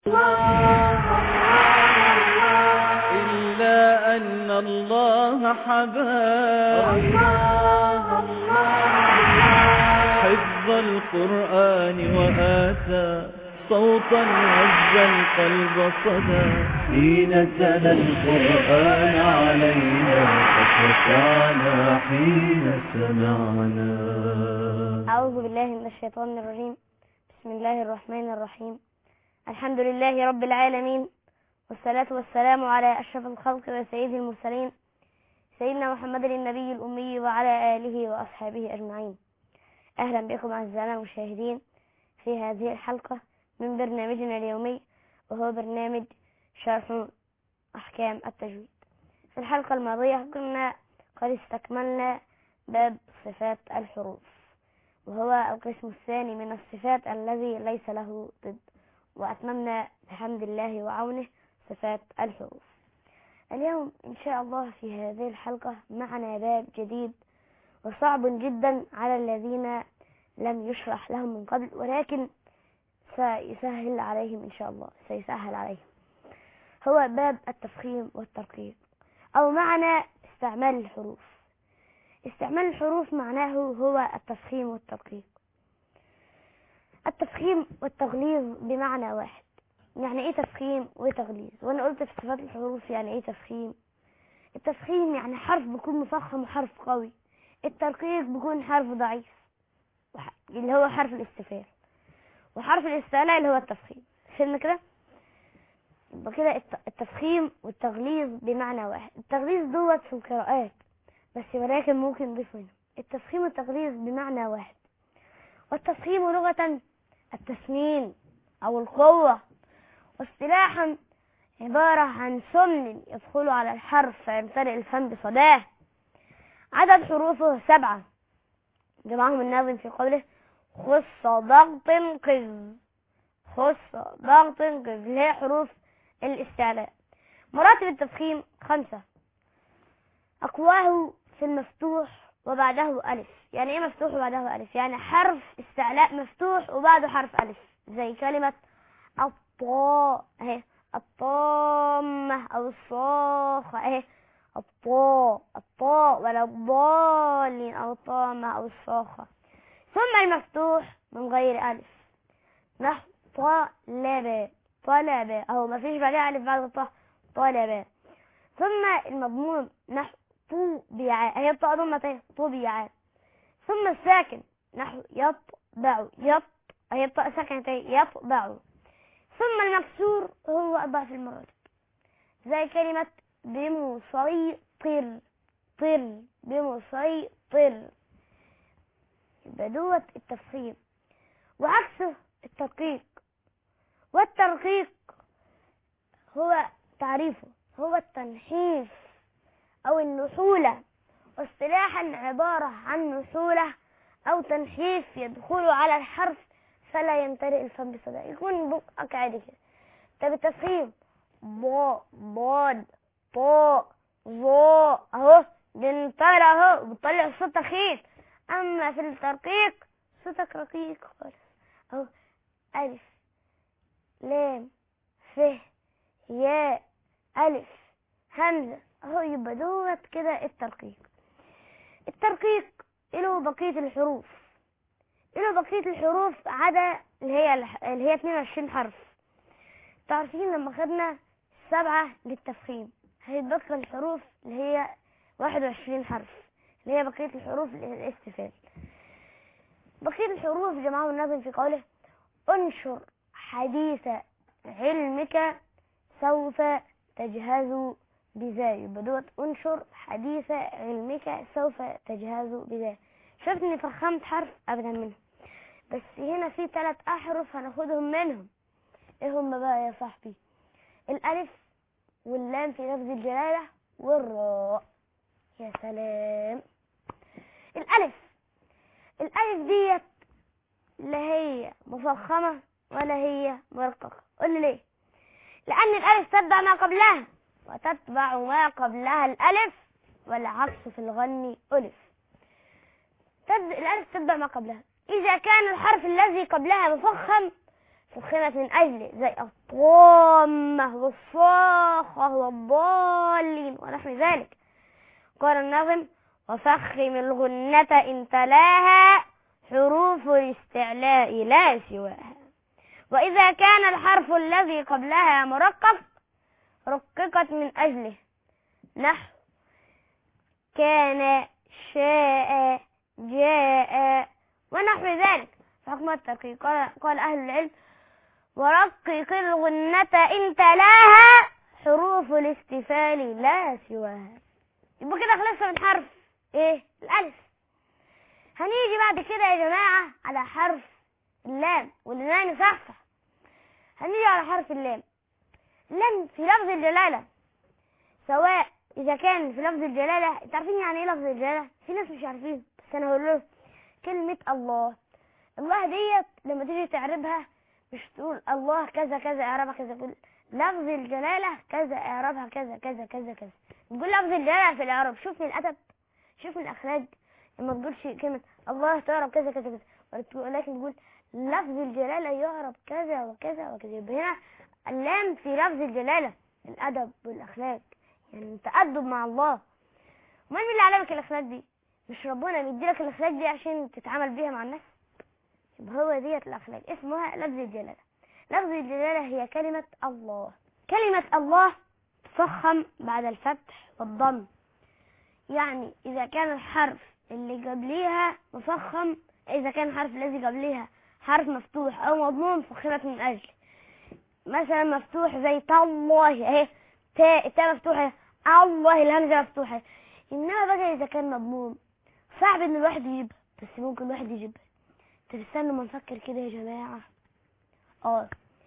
إلا أن الله حباب حفظ القرآن وآتى صوتا هز القلب صدى حين تلا القرآن علينا فخشعنا حين سمعنا أعوذ بالله من الشيطان الرجيم بسم الله الرحمن الرحيم الحمد لله رب العالمين والصلاة والسلام على أشرف الخلق وسيد المرسلين سيدنا محمد النبي الأمي وعلى آله وأصحابه أجمعين أهلا بكم أعزائنا المشاهدين في هذه الحلقة من برنامجنا اليومي وهو برنامج شرح أحكام التجويد في الحلقة الماضية كنا قد استكملنا باب صفات الحروف وهو القسم الثاني من الصفات الذي ليس له ضد وأتممنا بحمد الله وعونه صفات الحروف اليوم إن شاء الله في هذه الحلقة معنا باب جديد وصعب جدا على الذين لم يشرح لهم من قبل ولكن سيسهل عليهم إن شاء الله سيسهل عليهم هو باب التفخيم والترقيق أو معنى استعمال الحروف استعمال الحروف معناه هو التفخيم والترقيق التفخيم والتغليظ بمعنى واحد يعني ايه تفخيم وتغليظ وانا قلت في صفات الحروف يعني ايه تفخيم التفخيم يعني حرف بيكون مفخم وحرف قوي الترقيق بيكون حرف ضعيف اللي هو حرف الاستفهام وحرف الاستعلاء اللي هو التفخيم فهمنا كده يبقى كده التفخيم والتغليظ بمعنى واحد التغليظ دوت في القراءات بس ولكن ممكن نضيف منه التفخيم والتغليظ بمعنى واحد والتفخيم لغة التسمين أو القوة واصطلاحا عبارة عن سمن يدخل على الحرف فيمتلئ الفم بصداه عدد حروفه سبعة جمعهم الناظم في قوله خص ضغط قز خص ضغط قز اللي هي حروف الاستعلاء مراتب التفخيم خمسة أقواه في المفتوح وبعده ألف يعني إيه مفتوح وبعده ألف يعني حرف استعلاء مفتوح وبعده حرف ألف زي كلمة الطاء اهي الطامة أو الصاخة اهي الطاء الطاء ولا الضالين أو الطامة أو الصاخة ثم المفتوح من غير ألف نحو طلب طلب أهو ما فيش بعدها ألف بعد الطاء طلب ثم المضموم نحو طوبع هي الطاء ضمة طوبع ثم الساكن نحو يطبع يط هي الطاء ساكنة يطبع ثم المكسور هو أضعف المراتب زي كلمة بمسيطر طر بمسيطر يبقى دوت التفخيم وعكسه الترقيق والترقيق هو تعريفه هو التنحيف أو النحولة واصطلاحا عبارة عن نحولة أو تنحيف يدخل على الحرف فلا يمتلئ الفم بصدى يكون بقك عادي كده طب التفخيم ضاء ضاد طاء ظاء اهو بنطلع اهو بتطلع الصوت تخين اما في الترقيق صوتك رقيق خالص اهو الف لام ف ياء الف همزه اهو يبقى دوت كده الترقيق الترقيق له بقيه الحروف له بقيه الحروف عدا اللي هي اللي هي 22 حرف تعرفين لما خدنا سبعة للتفخيم هيتبقى الحروف اللي هي 21 حرف اللي هي بقية الحروف الاستفهام بقية الحروف جمعه الناظم في قوله انشر حديث علمك سوف تجهز بذا يبقى دوت انشر حديث علمك سوف تجهز بذا شفت اني فخمت حرف ابدا منه بس هنا في ثلاث احرف هناخدهم منهم ايه هم بقى يا صاحبي الالف واللام في لفظ الجلاله والراء يا سلام الالف الالف ديت لا هي مفخمه ولا هي مرققه قول لي ليه لان الالف تتبع ما قبلها وتتبع ما قبلها الالف والعكس في الغني الف تد... الالف تتبع ما قبلها اذا كان الحرف الذي قبلها مفخم فخمت من أجله زي الطامة والصاخة والضالين ونحو ذلك قال النظم وفخم الغنة إن تلاها حروف الاستعلاء لا سواها وإذا كان الحرف الذي قبلها مرقق رققت من أجله نحو كان شاء جاء ونحو ذلك فحكم الترقيق قال, قال أهل العلم ورقق الغنة إن تلاها حروف الاستفال لا سواها يبقى كده خلصنا من حرف ايه الألف هنيجي بعد كده يا جماعة على حرف اللام واللام صحصح هنيجي على حرف اللام اللام في لفظ الجلالة سواء إذا كان في لفظ الجلالة انتوا عارفين يعني ايه لفظ الجلالة في ناس مش عارفين بس أنا هقول له كلمة الله الله ديت لما تيجي تعربها مش تقول الله كذا كذا اعربها كذا تقول لفظ الجلالة كذا اعربها كذا كذا كذا كذا تقول لفظ الجلالة في الإعراب شوف من الأدب شوف من الأخلاق لما تقولش كلمة الله تعرب كذا كذا كذا ولكن تقول لفظ الجلالة يعرب كذا وكذا وكذا يبقى هنا اللام في لفظ الجلالة الأدب والأخلاق يعني تأدب مع الله من اللي علمك الأخلاق دي مش ربنا مديلك الأخلاق دي عشان تتعامل بيها مع الناس يبقى هو ديت الأخلاق اسمها لفظ الجلالة لفظ الجلالة هي كلمة الله كلمة الله تفخم بعد الفتح والضم يعني إذا كان الحرف اللي قبليها مفخم إذا كان الحرف الذي قبليها حرف مفتوح أو مضموم فخمت من أجل مثلا مفتوح زي تالله اهي تاء التاء مفتوحة الله الهمزة مفتوحة إنما بقى إذا كان مضموم صعب إن الواحد يجيبها بس ممكن الواحد يجيبها طب استنوا ما نفكر كده يا جماعة اه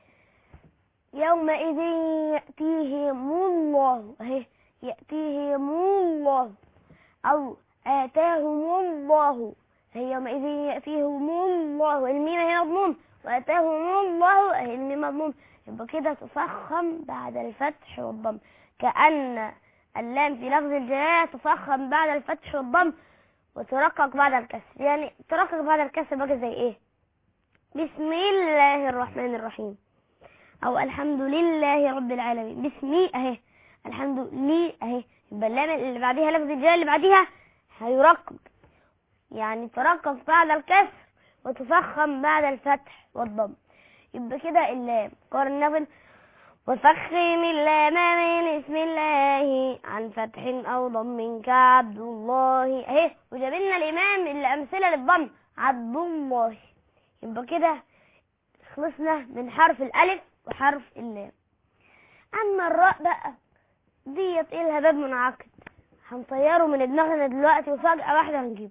يومئذ يأتيهم الله اهي يأتيهم الله أو آتاهم الله هي يومئذ يأتيهم الله الميم هي مضموم وآتاهم الله أهي الميم مضموم يبقى كده تفخم بعد الفتح والضم كأن اللام في لفظ الجلالة تفخم بعد الفتح والضم وترقق بعد الكسر يعني ترقق بعد الكسر بقى زي ايه بسم الله الرحمن الرحيم او الحمد لله رب العالمين بسمي اهي الحمد لله اهي يبقى اللام اللي بعديها لفظ الجلالة اللي بعديها هيرقق يعني ترقق بعد الكسر وتفخم بعد الفتح والضم يبقى كده اللام قال النبل وفخم اللام من اسم الله عن فتح او ضم كعبد الله اهي وجاب لنا الامام اللي امثله للضم عبد الله يبقى كده خلصنا من حرف الالف وحرف اللام اما الراء بقى ديت ايه لها باب منعقد هنطيره من دماغنا دلوقتي وفجأة واحدة هنجيبه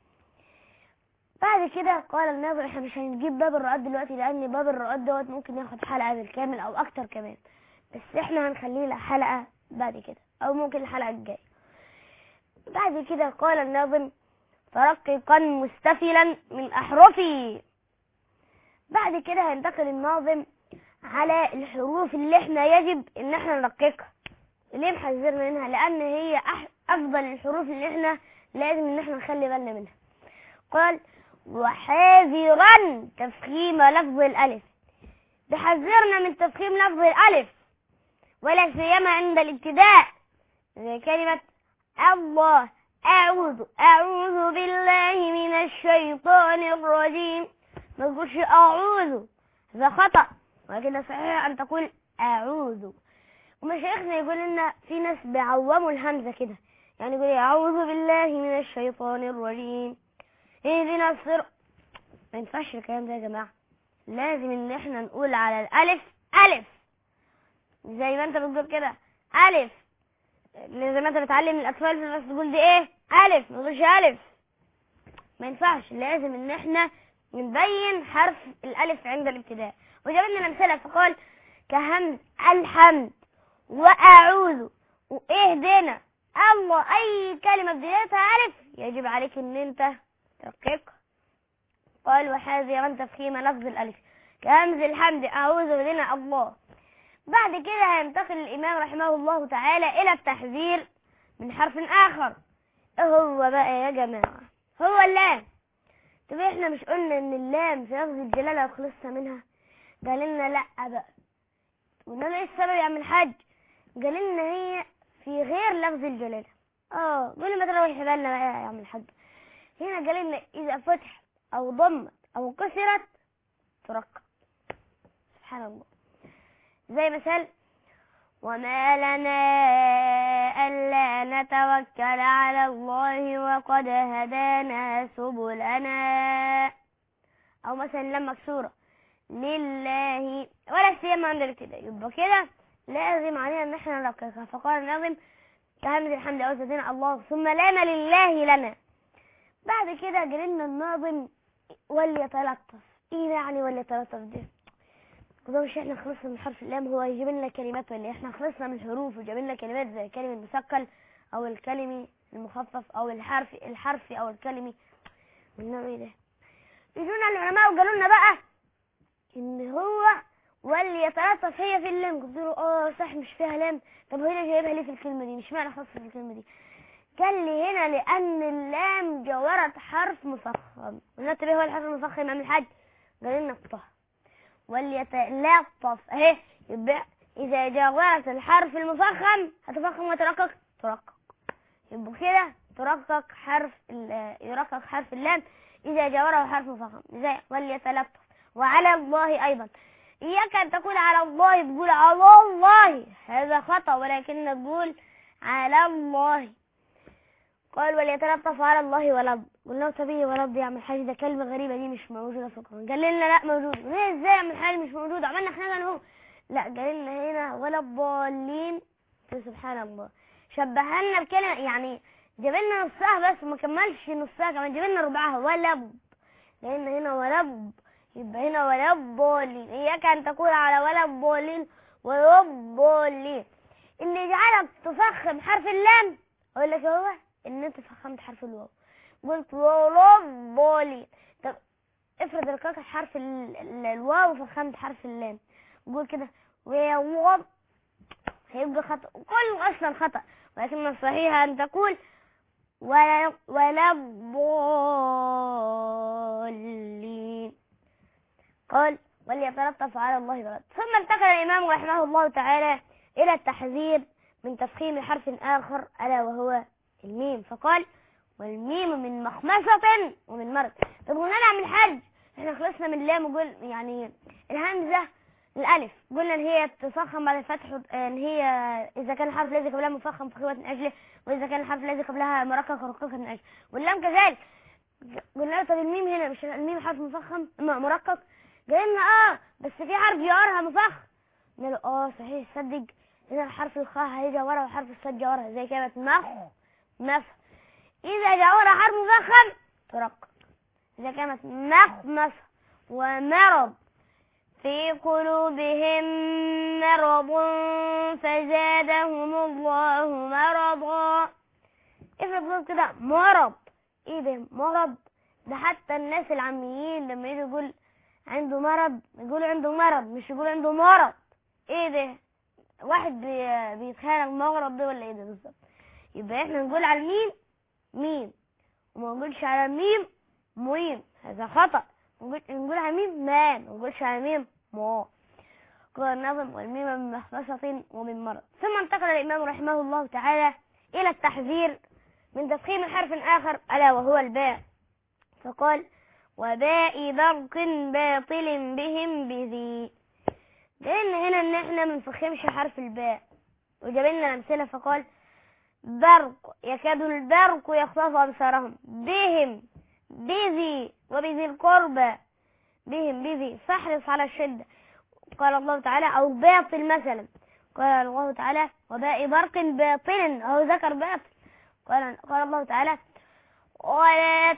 بعد كده قال الناظر احنا مش هنجيب باب الرؤات دلوقتي لان باب الرؤات دوت ممكن ياخد حلقة بالكامل او اكتر كمان بس احنا هنخليه لحلقة بعد كده او ممكن الحلقة الجاية بعد كده قال الناظم فرققا مستفلا من احرفي بعد كده هينتقل الناظم على الحروف اللي احنا يجب ان احنا نرققها ليه محذرنا منها لان هي أح- افضل الحروف اللي احنا لازم ان احنا نخلي بالنا منها قال وحاذرا تفخيم لفظ الالف بحذرنا من تفخيم لفظ الالف ولا سيما عند الابتداء زي كلمة الله أعوذ أعوذ بالله من الشيطان الرجيم ما تقولش أعوذ هذا خطأ ولكن صحيح أن تقول أعوذ ومشايخنا يقول لنا في ناس بيعوموا الهمزة كده يعني يقول أعوذ بالله من الشيطان الرجيم اهدنا الصراط ما ينفعش الكلام ده يا جماعة لازم ان احنا نقول على الألف ألف زي ما انت بتقول كده ألف زي ما انت بتعلم الأطفال في المدرسة تقول دي ايه ألف ما تقولش ألف ما ينفعش لازم ان احنا نبين حرف الألف عند الابتداء وجاب لنا الأمثلة فقال كهمز الحمد وأعوذ واهدنا الله أي كلمة بدايتها ألف يجب عليك ان انت ترققها قال وحاذرا تفخيم لفظ الألف كهمز الحمد أعوذ بنا الله بعد كده هينتقل الإمام رحمه الله تعالى إلى التحذير من حرف آخر إيه هو بقى يا جماعة هو اللام طب احنا مش قلنا ان اللام في لفظ الجلالة وخلصنا منها قال لنا لا بقى قلنا له ايه السبب يا عم الحاج قال لنا هي في غير لفظ الجلاله اه قول لي ما تروح بالنا بقى يا عم الحاج هنا قال لنا اذا فتح او ضمت او كسرت ترقق سبحان الله زي مثال وما لنا ألا نتوكل على الله وقد هدانا سبلنا أو مثلا لما مكسورة لله ولا سيما عندنا كده يبقى كده لازم علينا ان احنا نركزها فقال الناظم كهمة الحمد أو سيدنا الله ثم لنا لله لنا بعد كده قلنا الناظم وليتلطف ايه يعني وليتلطف ده وده مش احنا خلصنا من حرف اللام هو يجيب لنا كلمات ولا احنا خلصنا من الحروف وجاب لنا كلمات زي الكلمة المثقل او الكلمي المخفف او الحرف الحرفي او الكلمي قلنا ايه ده يجونا العلماء وقالوا لنا بقى ان هو وليتلطف هي في اللام قلت له اه صح مش فيها لام طب هنا جايبها ليه في الكلمة دي مش معنى خاصة في الكلمة دي قال لي هنا لان اللام جورت حرف مفخم قلنا طب ايه هو الحرف المفخم يا عم الحاج قال لنا الطه وليتلطف اهي يبقى اذا جاورت الحرف المفخم هتفخم وترقق ترقق يبقى كده ترقق حرف ال- يرقق حرف اللام اذا جاوره حرف مفخم زي وليتلطف وعلى الله ايضا اياك ان تقول على الله تقول على الله هذا خطأ ولكن تقول على الله قال وليتلطف على الله ولد قلنا له طب ايه ولد يا عم الحاج ده كلمة غريبة دي مش موجودة في القرآن قال لنا لا موجودة ليه ازاي يا عم الحاج مش موجودة عملنا خناقة انا هو لا قال لنا هنا ولا الضالين سبحان الله شبهها لنا بكلمة يعني جاب لنا نصها بس ما كملش نصها كمان جاب لنا ربعها ولب لان هنا ولب يبقى هنا ولا الضالين اياك ان تقول على ولا الضالين ولا الضالين اللي جعلك تفخم حرف اللام اقول لك هو ان انت فخمت حرف الواو قلت ولا الضالين طب افرض ركعت حرف ال- ال- الواو وفخمت حرف اللام قول كده ويوض هيبقى خطأ كله اصلا خطأ ولكن الصحيح ان تقول ولا ولا الضالين قال وليتلطف على الله بلد ثم انتقل الإمام رحمه الله تعالى إلى التحذير من تفخيم حرف آخر ألا وهو الميم فقال والميم من مخمصة ومن مرض طب قلنا نعمل الحج احنا خلصنا من اللام وقول يعني الهمزة الألف قلنا إن هي تفخم بعد الفتح إن هي إذا كان الحرف الذي قبلها مفخم فخمت من أجله وإذا كان الحرف الذي قبلها مرقق رققت من أجله واللام كذلك قلنا له طب الميم هنا مش الميم حرف مفخم م- مرقق قال لنا اه بس في حرف جوارها مفخم قلنا له اه صحيح صدق هنا حرف الخاء هيجي ورا وحرف الصاد جوارها زي كلمة مخ مخ إذا جاورها حرف مفخم ترقق زي كلمة مخمص ومرض في قلوبهم مرض فزادهم الله مرضا افرض قلت كده مرض ايه ده مرض ده حتى الناس العاميين لما يجي يقول عنده مرض يقول عنده مرض مش يقول عنده مرض ايه ده واحد بي- بيتخيل المغرب ده ولا ايه ده بالظبط يبقى احنا نقول على الميم ميم وما نقولش على الميم ميم هذا خطأ نقول نقول على الميم ما ما نقولش على الميم ما قال النظم والميم من مخمصة ومن مرض ثم انتقل الإمام رحمه الله تعالى إلى التحذير من تفخيم حرف آخر ألا وهو الباء فقال وباء برق باطل بهم بذي قلنا هنا ان احنا ما نفخمش حرف الباء وجاب لنا امثله فقال برق يكاد البرق يخطف ابصارهم بهم بذي وبذي القربى بهم بذي فاحرص على الشده قال الله تعالى او باطل مثلا قال الله تعالى وباء برق باطل او ذكر باطل قال قال الله تعالى ولا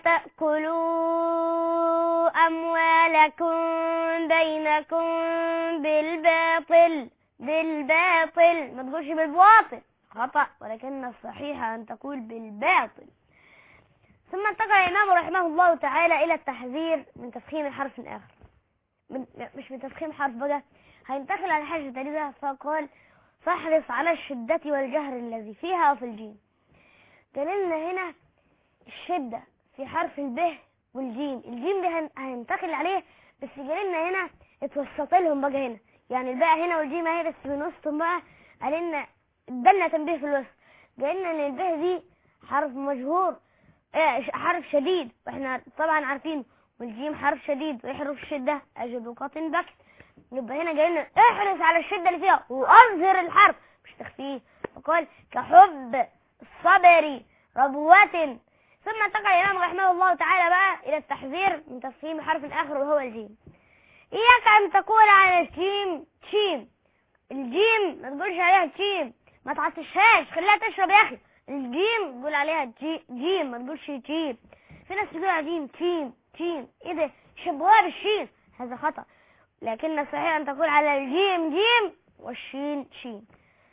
تأكلوا أموالكم بينكم بالباطل بالباطل ما تقولش بالباطل خطأ ولكن الصحيح أن تقول بالباطل ثم انتقل الإمام رحمه الله تعالى إلى التحذير من تفخيم حرف آخر من مش من تفخيم حرف بقى هينتقل على حاجة تانية فقال فاحرص على الشدة والجهر الذي فيها وفي الجيم قال لنا هنا الشدة في حرف الب والجيم الجيم ده هن- هننتقل عليه بس قال لنا هنا اتوسط لهم بقى هنا يعني الباء هنا والجيم اهي بس من وسطهم بقى قال لنا ادالنا تنبيه في الوسط قالنا ان الباء دي حرف مجهور اه ش- حرف شديد واحنا طبعا عارفين والجيم حرف شديد ويحرف الشدة اجد وقاطن بك يبقى هنا جاي لنا احرص على الشدة اللي فيها واظهر الحرف مش تخفيه فقال كحب الصبر ربوة ثم انتقل الإمام رحمه الله تعالى بقى إلى التحذير من تفخيم حرف آخر وهو الجيم إياك أن تقول على الجيم تشيم الجيم ما تقولش عليها تشيم ما تعطشهاش خليها تشرب يا أخي الجيم تقول عليها جي جيم ما تقولش جيم في ناس تقول على جيم تيم تيم إيه ده شبهوها بالشين هذا خطأ لكن الصحيح أن تقول على الجيم جيم والشين شين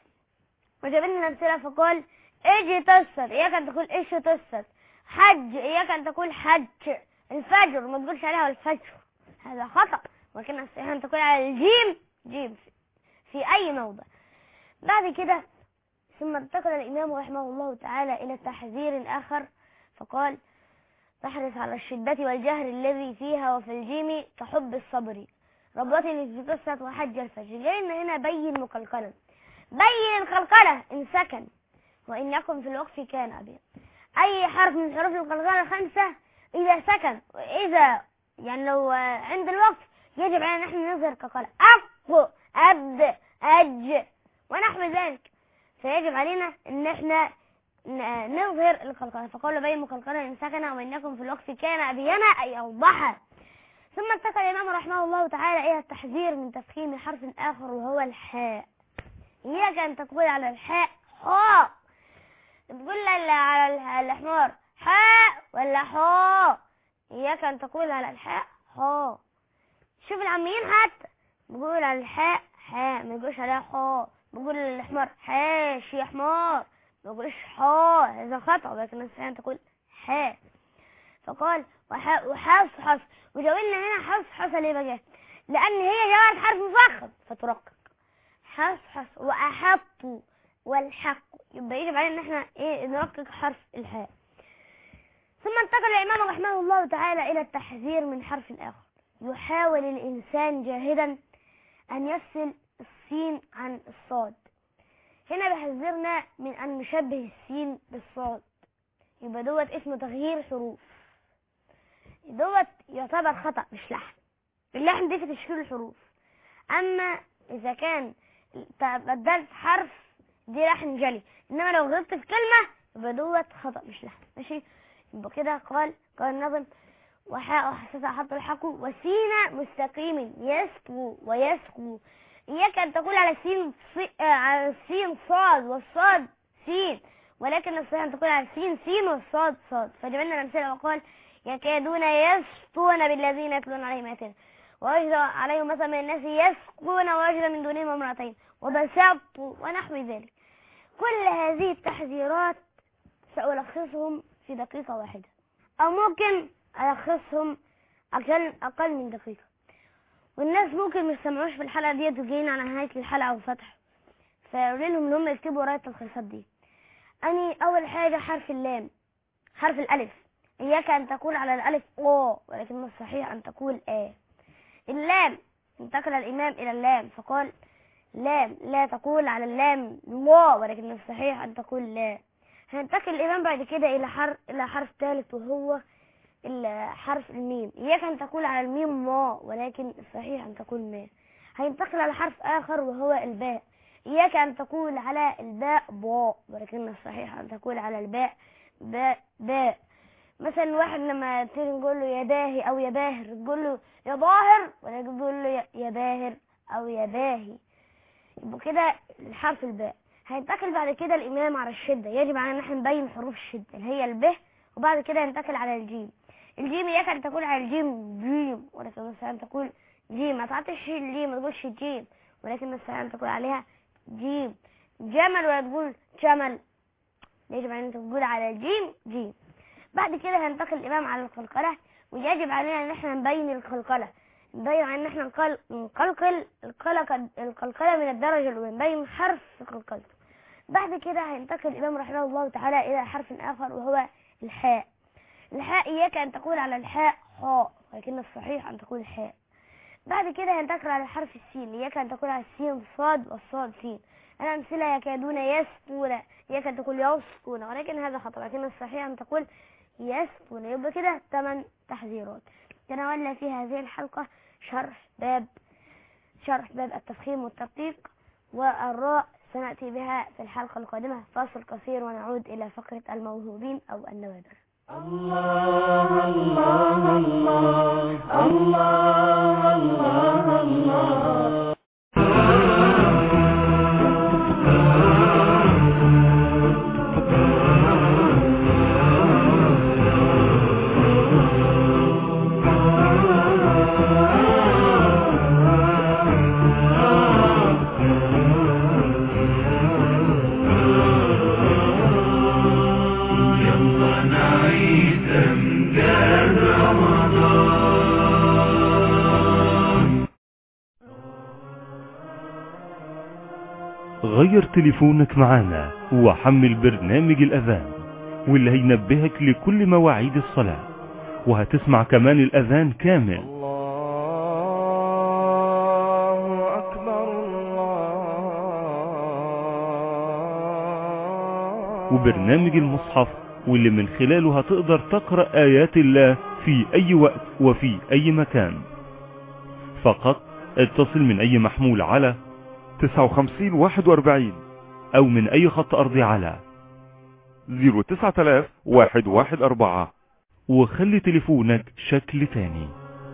وجاب لنا أمثلة فقال اجي تسر إياك أن تقول ايش تسر حج إياك أن تقول حج الفجر ما تقولش عليها الفجر هذا خطأ ولكن الصحيح أن تقول على الجيم جيم في, في أي موضع بعد كده ثم انتقل الإمام رحمه الله تعالى إلى تحذير آخر فقال تحرص على الشدة والجهر الذي فيها وفي الجيم كحب الصبر ربوة في قصة وحج الفجر لأن هنا بين مقلقلا بين القلقلة إن سكن وإن يكن في الوقف كان أبيض أي حرف من حروف القلقلة الخمسة إذا سكن وإذا يعني لو آه، عند الوقف يجب علينا نحن نظهر كقلة أق أب أج ونحو ذلك فيجب علينا ان احنا ن- نظهر القلقلة فقال بين مقلقلة ان سكن وان يكن في الوقف كان ابينا اي اوضح ثم انتقل الامام رحمه الله تعالى الى التحذير من تفخيم حرف اخر وهو الحاء اياك ان تقول على الحاء حاء تقول ل- على ال- الحمار حاء ولا حاء اياك ان تقول على الحاء حاء شوف العاميين حتى بيقول على الحاء حاء ما يقولش عليها حاء بيقول للحمار حاش يا حمار ما يقولش حاء هذا خطأ لكن الصحيح أن تقول حاء فقال وح- وحصحص وجاولنا هنا حصحص ليه بقى لأن هي جواب حرف مفخم فترقق حصحص وأحط والحق يبقى يجب علينا ان احنا ايه نرقق حرف الحاء ثم انتقل الإمام رحمه الله تعالى إلى التحذير من حرف آخر يحاول الإنسان جاهدا أن يفصل السين عن الصاد هنا بيحذرنا من أن نشبه السين بالصاد يبقى دوت اسمه تغيير حروف دوت يعتبر خطأ مش لحن اللحن دي في تشكيل الحروف أما إذا كان بدلت حرف دي لحن جلي إنما لو غلطت في كلمة يبقى دوت خطأ مش لحن ماشي يبقى كده قال قال النظم وحاء وحسس حط الحق وسين مستقيم يسكو ويسكو إياك أن تقول على السين صي... آه، على السين صاد والصاد سين ولكن الصحيح أن تقول على السين سين والصاد صاد فجمعنا الأمثلة وقال يكادون يسطون بالذين يتلون عليهم آياتنا ووجد عليهم مثلا من الناس يسقون ووجد من دونهم امرأتين وبسطوا ونحو ذلك كل هذه التحذيرات سألخصهم في دقيقة واحدة أو ممكن ألخصهم أقل, أقل من دقيقة والناس ممكن ما يستمعوش في الحلقة ديت وجايين على نهاية الحلقة وفتح فقولي لهم ان هم يكتبوا ورايا التلخيصات دي أني أول حاجة حرف اللام حرف الألف إياك أن تقول على الألف أو ولكن الصحيح أن تقول آ اللام انتقل الإمام إلى اللام فقال لام لا تقول على اللام لا ولكن الصحيح أن تقول لا هينتقل الإمام بعد كده إلى حرف إلى حرف ثالث وهو ال- حرف الميم إياك أن تقول على الميم ما ولكن الصحيح أن تقول ما هينتقل على حرف آخر وهو الباء إياك أن تقول على الباء باء ولكن الصحيح أن تقول على الباء باء باء مثلا واحد لما تيجي نقول له يا باهي أو يا باهر تقول له يا ظاهر ولا تقول له يا- يا باهر أو يا باهي يبقى كده الحرف الباء هينتقل بعد كده الإمام على الشدة يجب علينا ان احنا نبين حروف الشدة اللي هي الب وبعد كده ينتقل على الجيم الجيم إياك أن تقول على الجيم جيم ولكن الصحيح أن تقول جيم ما تعطيش الجيم ما تقولش جيم ولكن الصحيح أن تقول عليها جيم جمل ولا تقول جمل يجب علينا أن تقول على الجيم جيم بعد كده هينتقل الإمام على القلقلة ويجب علينا ان احنا نبين القلقلة نبين ان احنا نقل- نقلقل القلقة القلقلة من الدرجة الأولى نبين حرف قلقلته بعد كده هينتقل الإمام رحمه الله تعالى إلى حرف آخر وهو الحاء الحاء إياك أن تقول على الحاء حاء ولكن الصحيح أن تقول حاء بعد كده ينتقل على حرف السين إياك أن تقول على السين صاد والصاد سين الأمثلة يكادون يسطون إياك أن تقول يسطون ولكن هذا خطأ لكن الصحيح أن تقول يسطون يبقى كده ثمان تحذيرات تناولنا في هذه الحلقة شرح باب شرح باب التفخيم والتدقيق والراء سنأتي بها في الحلقة القادمة فاصل قصير ونعود إلى فقرة الموهوبين أو النوادر الله الله الله الله الله الله يلا نعيد أمجاد رمضان غير تليفونك معانا وحمل برنامج الأذان واللي هينبهك لكل مواعيد الصلاة وهتسمع كمان الأذان كامل الله أكبر الله وبرنامج المصحف واللي من خلاله هتقدر تقرأ آيات الله في أي وقت وفي أي مكان فقط اتصل من أي محمول على 59 41 أو من أي خط أرضي على 09000 114 وخلي تليفونك شكل تاني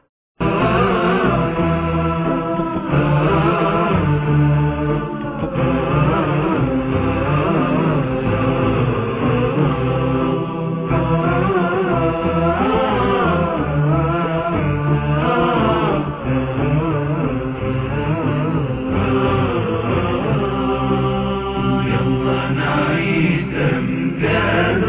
يلا نعيد أمجاد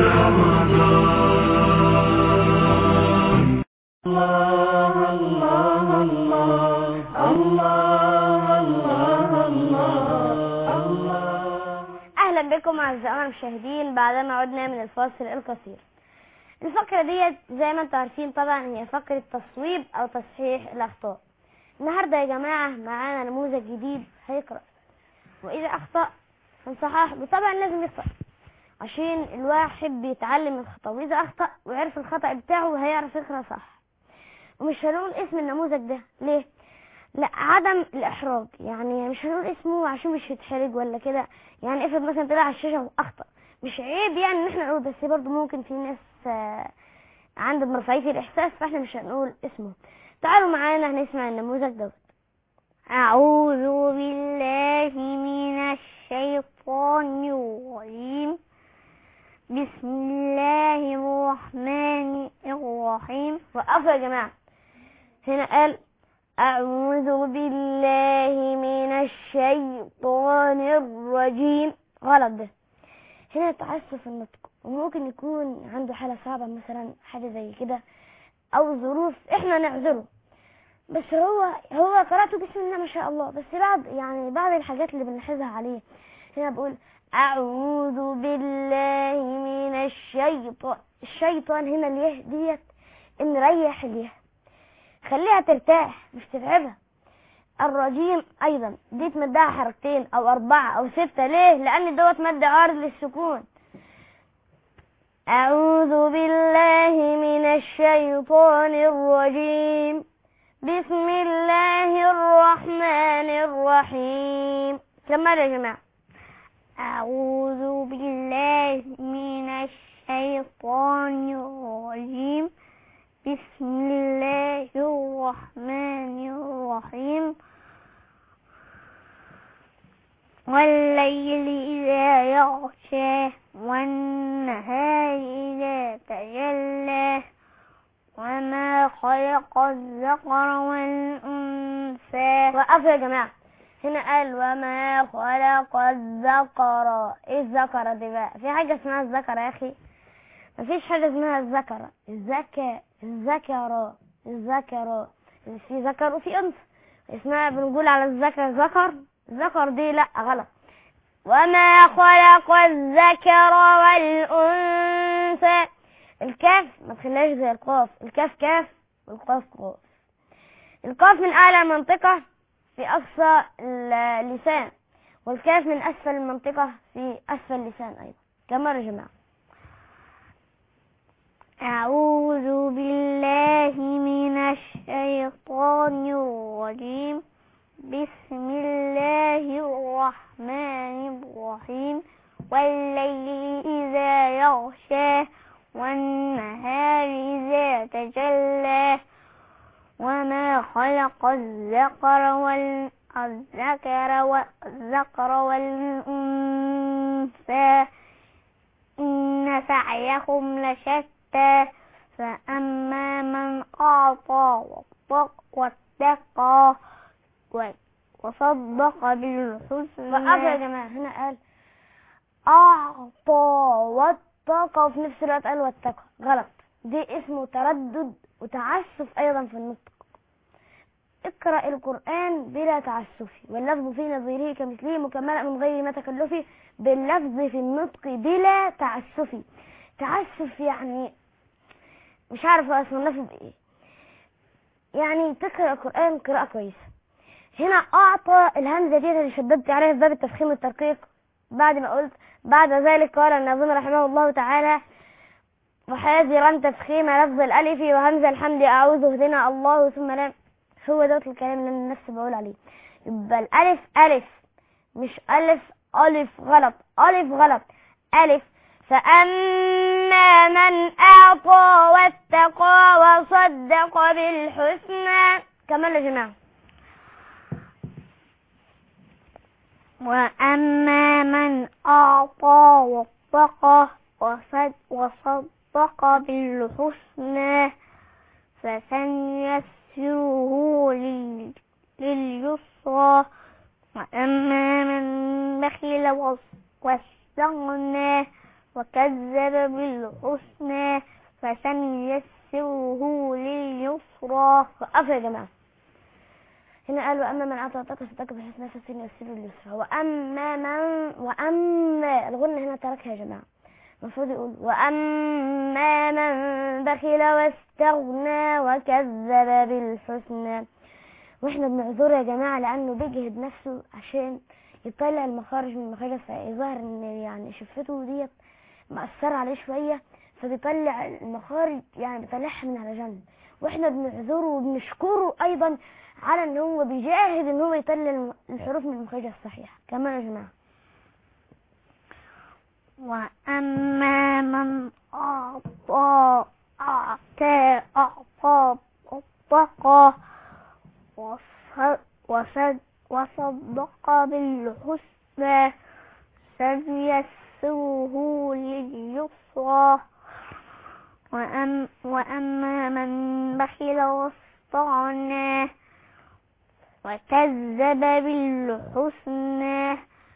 رمضان الله الله الله الله الله الله الله أهلا بكم أعزائنا المشاهدين بعدما عدنا من الفاصل القصير الفقرة ديت زي ما انتم عارفين طبعا هي فقرة تصويب أو تصحيح الأخطاء النهاردة يا جماعة معانا نموذج جديد هيقرأ وإذا أخطأ فانصحح طبعا لازم يخطأ عشان الواحد بيتعلم الخطأ وإذا أخطأ وعرف الخطأ بتاعه هيعرف يقرأ صح ومش هنقول اسم النموذج ده ليه؟ لا عدم الإحراج يعني مش هنقول اسمه عشان مش يتحرج ولا كده يعني افرض مثلا طلع على الشاشة وأخطأ مش عيب يعني ان احنا نقول بس برضه ممكن في ناس آه، عندهم رفاهية الإحساس فاحنا مش هنقول اسمه تعالوا معانا هنسمع النموذج دوت أعوذ بالله من الشيطان الرجيم بسم الله الرحمن الرحيم وقفوا يا جماعة هنا قال أعوذ بالله من الشيطان الرجيم غلط ده هنا تعسف النطق وممكن يكون عنده حالة صعبة مثلا حاجة زي كده أو ظروف إحنا نعذره بس هو هو قراءته بسم الله ما شاء الله بس بعد يعني بعض الحاجات اللي بنلاحظها عليه هنا بقول أعوذ بالله من الشيطان الشيطان هنا اليه ديت نريح اليه خليها ترتاح مش تتعبها الرجيم ايضا دي تمدها حركتين او اربعة او ستة ليه لان دوت مد عارض للسكون اعوذ بالله من الشيطان الرجيم بسم الله الرحمن الرحيم كمل يا جماعة أعوذ بالله من الشيطان الرجيم بسم الله الرحمن الرحيم والليل إذا يغشى والنهار إذا تجلى وما خلق الذكر والأنثى وقف يا جماعة هنا قال وما خلق الذكر ايه الذكر دي بقى في حاجة اسمها الذكر يا اخي مفيش حاجة اسمها الذكر الذكر الذكر الذكر في ذكر وفي انثى اسمها بنقول على الذكر ذكر ذكر دي لا غلط وما خلق الذكر والأنثى الكاف ما تخليهاش زي القاف الكاف كاف والقاف قاف القاف من أعلى المنطقة في أقصى اللسان والكاف من أسفل المنطقة في أسفل اللسان أيضا كما يا جماعة أعوذ بالله من الشيطان الرجيم بسم الله الرحمن الرحيم والليل إذا يغشى والنهار إذا تجلى وما خلق الذكر والذكر والذكر والأنثى إن سعيكم لشتى فأما من أعطى واتق- واتقى و- وصدق بالحسنى وقف يا جماعة هنا قال أعطى واتقى وفي نفس الوقت قال واتقى غلط دي اسمه تردد وتعسف أيضا في النطق اقرأ القرآن بلا تعسف واللفظ في نظيره كمثله مكملا من غير ما تكلف باللفظ في النطق بلا تعسف تعسف يعني مش عارفة أصنفه بإيه يعني تقرأ القرآن قراءة كويسة هنا أعطى الهمزة دي اللي شددت عليها في باب التفخيم والترقيق بعد ما قلت بعد ذلك قال الناظم رحمه الله تعالى وحاذرا تفخيم لفظ الألف وهمزة الحمد أعوذ اهدنا الله ثم لام هو دوت الكلام اللي أنا نفسي بقول عليه يبقى الألف ألف مش ألف ألف غلط ألف غلط ألف فأما من أعطى واتقى وصدق بالحسنى كمان يا جماعة وأما من أعطى واتقى وصد وصدق بالحسنى فسنيسره لل- لليسرى وأما من بخل وص- واستغنى وكذب بالحسنى فسنيسره لليسرى وقفوا يا جماعة هنا قال وأما من أعطى واتقى صدق بالحسنى فسنيسره لليسرى وأما من وأما الغنة هنا تركها يا جماعة المفروض يقول وأما من بخل واستغنى وكذب بالحسنى واحنا بنعذره يا جماعة لأنه بيجهد نفسه عشان يطلع المخارج من مخارج فيظهر ان يعني شفته ديت مأثرة عليه شوية فبيطلع المخارج يعني بيطلعها من على جنب واحنا بنعذره وبنشكره ايضا على ان هو بيجاهد ان هو يطلع الحروف من مخرجها الصحيحة كمان يا جماعة وأما من أعطى أعطى أعطى واتقى وص- وصد وصدق بالحسنى سنيسره لليسرى وأم وأما من بخل واستغنى وكذب بالحسنى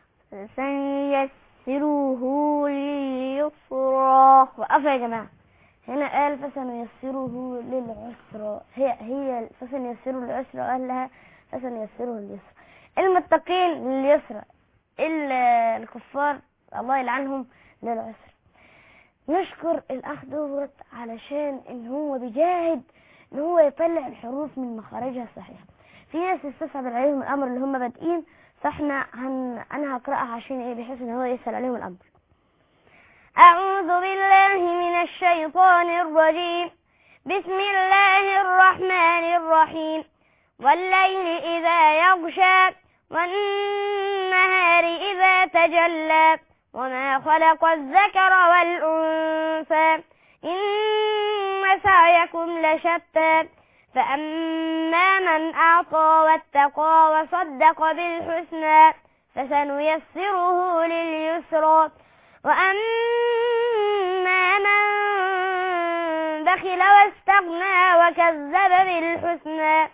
فسنيسره لليسرى وقف يا جماعة هنا قال فسنيسره للعسرى هي هي فسنيسره للعسرى قال لها فسنيسره لليسرى المتقين لليسرى ال- الكفار الله يلعنهم للعسرى نشكر الاخ دوت علشان ان هو بيجاهد ان هو يطلع الحروف من مخارجها الصحيحه في ناس استصعب عليهم الامر اللي هم بادئين فاحنا هن... انا هقراها عشان ايه بحيث ان هو يسهل عليهم الامر أعوذ بالله من الشيطان الرجيم بسم الله الرحمن الرحيم والليل إذا يغشى والنهار إذا تجلى وما خلق الذكر والأنثى إن سعيكم لشتى فأما من أعطى واتقى وصدق بالحسنى فسنيسره لليسرى وأما من بخل واستغنى وكذب بالحسنى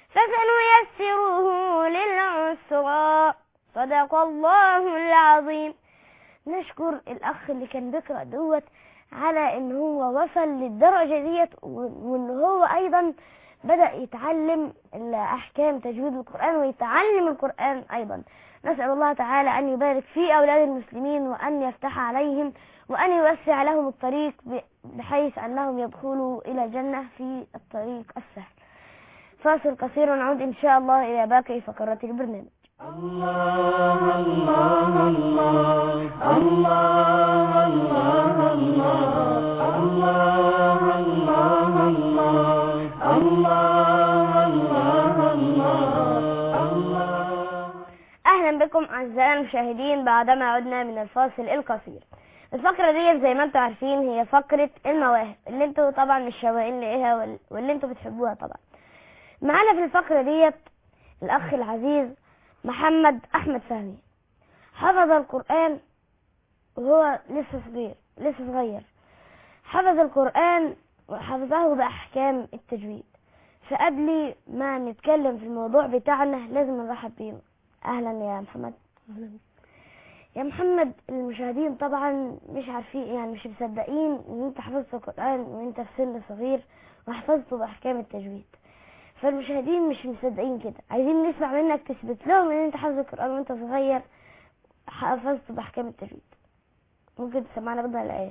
فسنيسره للعسرى صدق الله العظيم نشكر الاخ اللي كان بيقرا دوت على ان هو وصل للدرجه ديت و- وان هو ايضا بدا يتعلم احكام تجويد القران ويتعلم القران ايضا نسال الله تعالى ان يبارك في اولاد المسلمين وان يفتح عليهم وان يوسع لهم الطريق ب- بحيث انهم يدخلوا الى الجنه في الطريق السهل فاصل قصير ونعود إن شاء الله إلى باقي فقرات البرنامج الله الله الله الله الله الله الله الله الله الله الله الله أهلا بكم أعزائي المشاهدين بعدما عدنا من الفاصل القصير الفقرة دي زي ما انتم عارفين هي فقرة المواهب اللي انتوا طبعا مش شواقين لإيها وال- واللي انتوا بتحبوها طبعا معانا في الفقرة ديت الأخ العزيز محمد أحمد فهمي حفظ القرآن وهو لسه صغير لسه صغير حفظ القرآن وحفظه بأحكام التجويد فقبل ما نتكلم في الموضوع بتاعنا لازم نرحب بيه أهلا يا محمد أهلا يا محمد المشاهدين طبعا مش عارفين يعني مش مصدقين ان انت حفظت القرآن وانت في سن صغير وحفظته بأحكام التجويد فالمشاهدين مش مصدقين كده عايزين نسمع منك تثبت لهم ان انت حافظ القرآن وانت صغير حفظته بأحكام التجويد ممكن تسمعنا بدل الآية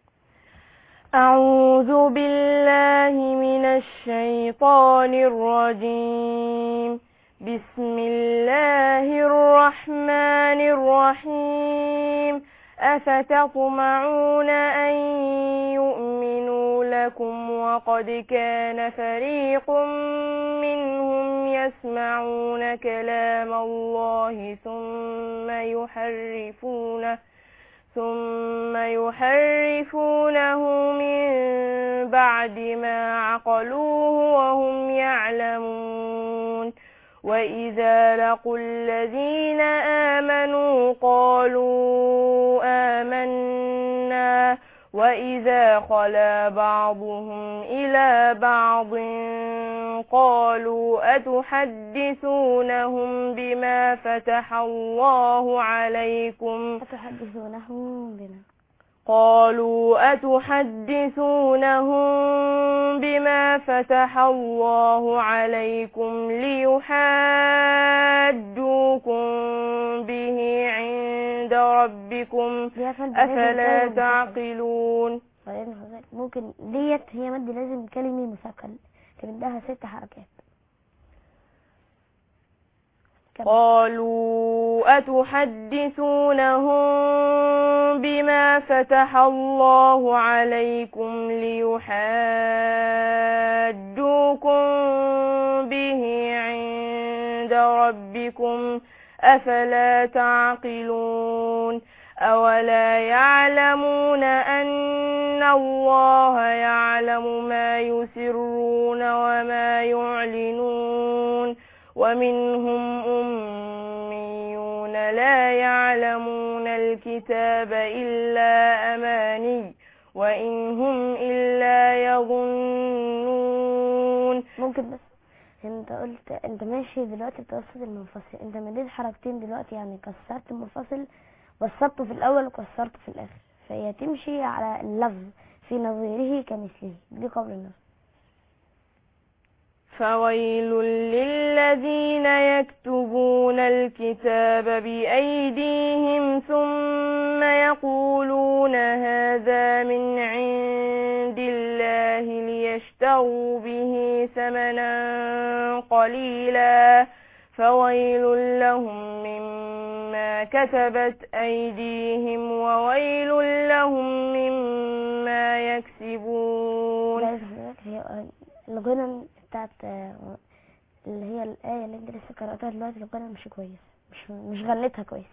أعوذ بالله من الشيطان الرجيم بسم الله الرحمن الرحيم أفتطمعون أن يؤمنوا لكم وقد كان فريق منهم يسمعون كلام الله ثم يحرفونه ثم يحرفونه من بعد ما عقلوه وهم يعلمون وإذا لقوا الذين آمنوا قالوا آمنا وإذا خلا بعضهم إلى بعض قالوا أتحدثونهم بما فتح الله عليكم أتحدثونهم بنا قالوا أتحدثونهم بما فتح الله عليكم ليحاجوكم به عند ربكم دي أفضل أفلا تعقلون بعدين حضرتك ممكن ديت هي مد لازم كلمة مثقل كمدها ست حركات كمل. قالوا أتحدثونهم بما فتح الله عليكم ليحاجوكم به عند ربكم أفلا تعقلون أولا يعلمون أن الله يعلم ما يسرون وما يعلنون ومنهم أميون لا يعلمون الكتاب إلا أماني وإن هم إلا يظنون ممكن بس انت قلت انت ماشي دلوقتي بتوسط المنفصل انت مديت حركتين دلوقتي يعني كسرت المنفصل وسطته في الاول وكسرته في الاخر فهي تمشي على اللفظ في نظيره كمثله دي قول النص فويل للذين يكتبون الكتاب بأيديهم ثم يقولون هذا من عند الله ليشتروا به ثمنا قليلا فويل لهم مما كتبت أيديهم وويل لهم مما يكسبون لا، حضرتك هي الغنى بتاعت آه، اللي هي الآية اللي انت لسه قرأتها دلوقتي الغنى مش كويس مش مش غنيتها كويس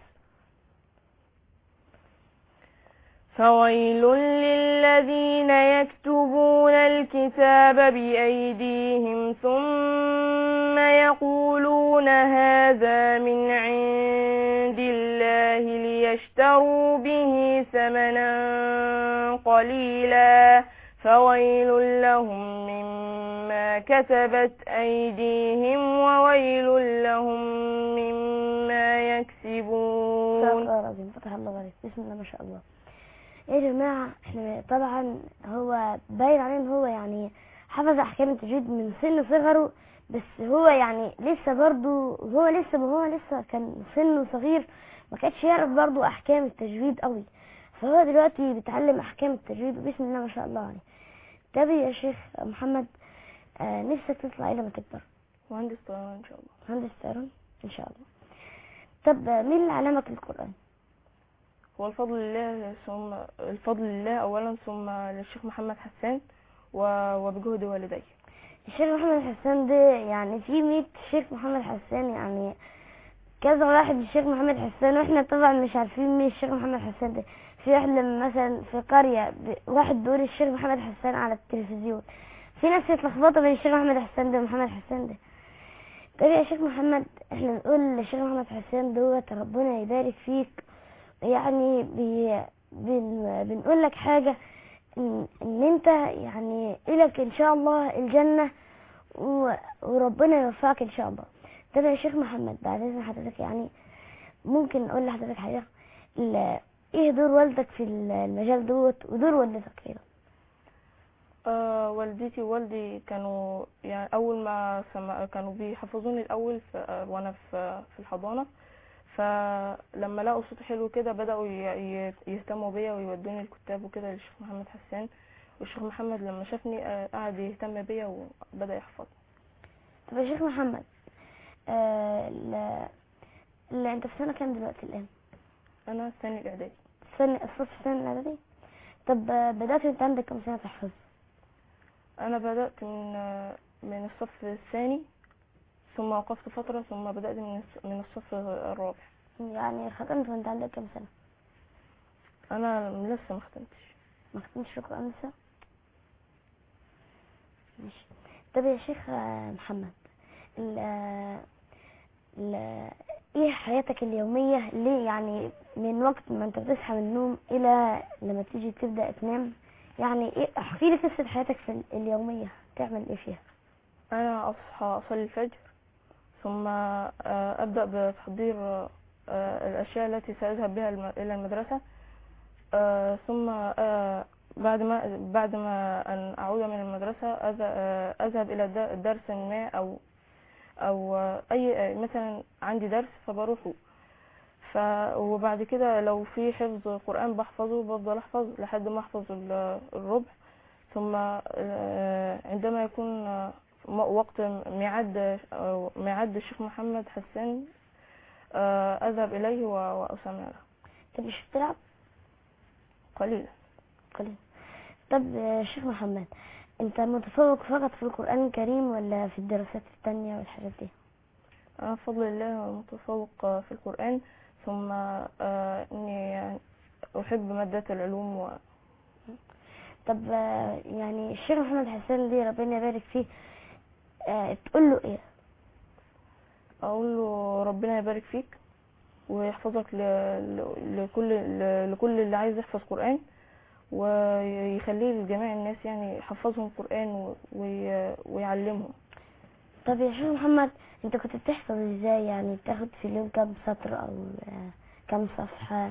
فويل للذين يكتبون الكتاب بأيديهم ثم يقولون هذا من عند الله ليشتروا به ثمنا قليلا فويل لهم مما كتبت أيديهم وويل لهم مما يكسبون صدق الله العظيم فتح الله عليك بسم الله ما شاء الله ايه يا جماعة احنا طبعا هو باين عليه ان هو يعني حفظ احكام التجويد من سن صغره بس هو يعني لسه برضو هو لسه ما هو لسه كان سنه صغير ما كانش يعرف برضو احكام التجويد قوي فهو دلوقتي بيتعلم احكام التجويد وبسم الله ما شاء الله عليه طب يا شيخ محمد آه نفسك تطلع ايه لما تكبر مهندس طيران ان شاء الله مهندس طيران ان شاء الله طب آه، مين اللي علمك القرآن هو الفضل لله ثم الفضل لله اولا ثم للشيخ محمد حسان و- وبجهد والدي الشيخ محمد حسان ده يعني في مية شيخ محمد حسان يعني كذا واحد الشيخ محمد حسان واحنا طبعا مش عارفين مين الشيخ محمد حسان ده في واحد لما مثلا في قرية ب- واحد بيقول الشيخ محمد حسان على التلفزيون في ناس يتلخبطوا بين الشيخ محمد حسان ده ومحمد حسان ده طب يا شيخ محمد احنا نقول للشيخ محمد حسان دوت ربنا يبارك فيك يعني بي بن بنقول لك حاجة ان, ان انت يعني الك ان شاء الله الجنة و- وربنا يوفقك ان شاء الله طب يا شيخ محمد بعد اذن حضرتك يعني ممكن اقول لحضرتك حاجة ال- ايه دور والدك في المجال دوت ودور والدتك ايه آه والدتي ووالدي كانوا يعني اول ما سمع كانوا بيحفظوني الاول في آه، وانا في في الحضانه فلما لقوا صوتي حلو كده بداوا ي- ي- يهتموا بيا ويودوني الكتاب وكده للشيخ محمد حسان والشيخ محمد لما شافني آه، قعد يهتم بيا وبدا يحفظ طب يا شيخ محمد آه ال- ال- انت في سنة كام دلوقتي الان انا الثاني الاعدادي سنة الصف السنة الاعدادي طب آه، بدأت انت عندك كم سنة تحفظ انا بدات من آه، من الصف الثاني ثم وقفت فتره ثم بدات من الص- من الصف الرابع يعني ختمت وانت عندك كم سنة انا لسه ما ختمتش ما ختمتش القرآن لسه ماشي طب يا شيخ آه، محمد ال ال ايه حياتك اليومية ليه يعني من وقت ما انت بتصحى من النوم الى لما تيجي تبدأ تنام يعني ايه احكي لي قصة حياتك في ال- اليومية تعمل ايه فيها أنا أصحى أصلي الفجر ثم آه، أبدأ بتحضير آه، الأشياء التي سأذهب بها الم- إلى المدرسة آه، ثم آه، بعد ما بعد ما أن أعود من المدرسة أذ- آه، أذهب إلى د- درس ما أو أو آه، أي آه، مثلا عندي درس فبروحه ف وبعد كده لو في حفظ قرآن بحفظه بفضل أحفظ لحد ما أحفظ ال- الربع ثم آه، عندما يكون آه، م- وقت ميعاد آه، ميعاد الشيخ محمد حسان آه، أذهب إليه و- وأسمع له طب مش بتلعب قليلا قليل طب يا شيخ محمد انت متفوق فقط في القرآن الكريم ولا في الدراسات التانية والحاجات دي أنا بفضل الله متفوق آه، في القرآن ثم آه، إني يعني أحب مادة العلوم و... طب آه، يعني الشيخ محمد حسان دي ربنا يبارك فيه آه، تقول له ايه أقول له ربنا يبارك فيك ويحفظك ل... ل- لكل ل- لكل اللي عايز يحفظ قرآن ويخليه لجميع الناس يعني يحفظهم قرآن و... وي... ويعلمهم طب يا شيخ محمد انت كنت بتحفظ ازاي يعني بتاخد في اليوم كام سطر او آه، كام صفحة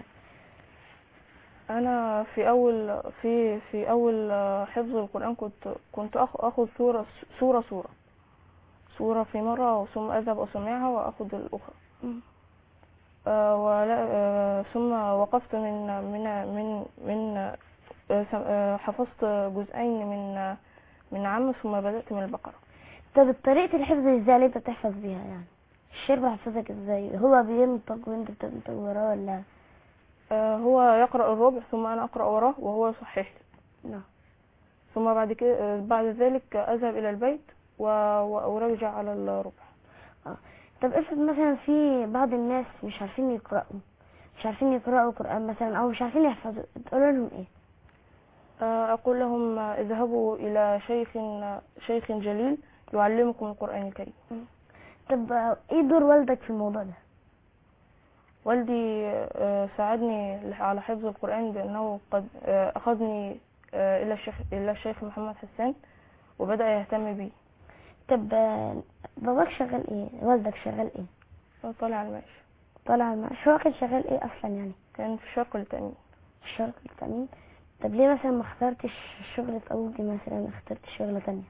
انا في اول في في اول آه، حفظ القران كنت كنت أخ- اخذ سوره سوره سوره سوره في مره ثم اذهب اسمعها واخذ الاخرى مم. آه، ولا آه، ثم وقفت من من من من آه، س- آه، حفظت جزئين من آه، من عم ثم بدات من البقره طب طريقة الحفظ ازاي اللي انت بتحفظ بيها يعني الشيخ بيحفظك ازاي هو بينطق وانت بتنطق وراه ولا آه، هو يقرا الربع ثم انا اقرا وراه وهو يصحح لي نعم ثم بعد كده آه، بعد ذلك اذهب الى البيت و- وارجع على الربع طب افرض مثلا في بعض الناس مش عارفين يقرأوا مش عارفين يقرأوا قرآن مثلا او مش عارفين يحفظوا تقول لهم ايه آه، أقول لهم آه، اذهبوا إلى شيخ شيخ جليل يعلمكم القرآن الكريم طب آه، ايه دور والدك في الموضوع ده والدي آه، ساعدني على حفظ القرآن بأنه قد آه، أخذني آه، إلى الشيخ إلى الشيخ محمد حسان وبدأ يهتم بي طب آه، باباك شغال ايه والدك شغال ايه طالع على المعاش طالع المعاش هو كان شغال ايه اصلا يعني كان في شرق التأمين الشركة التأمين طب ليه مثلا ما اخترتش شغلة أبوكي مثلا اخترت شغلة تانية